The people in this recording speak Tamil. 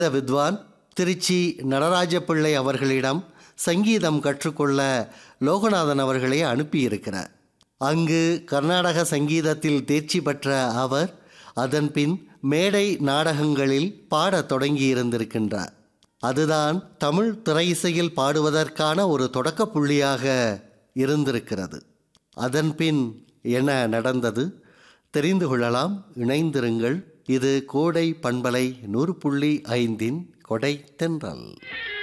வித்வான் திருச்சி நடராஜ பிள்ளை அவர்களிடம் சங்கீதம் கற்றுக்கொள்ள லோகநாதன் அவர்களை அனுப்பியிருக்கிறார் அங்கு கர்நாடக சங்கீதத்தில் தேர்ச்சி பெற்ற அவர் அதன்பின் மேடை நாடகங்களில் பாடத் தொடங்கியிருந்திருக்கின்றார் அதுதான் தமிழ் திரையிசையில் பாடுவதற்கான ஒரு தொடக்க புள்ளியாக இருந்திருக்கிறது அதன்பின் என்ன நடந்தது தெரிந்து கொள்ளலாம் இணைந்திருங்கள் இது கோடை பண்பலை நூறு புள்ளி ஐந்தின் கொடை தென்றல்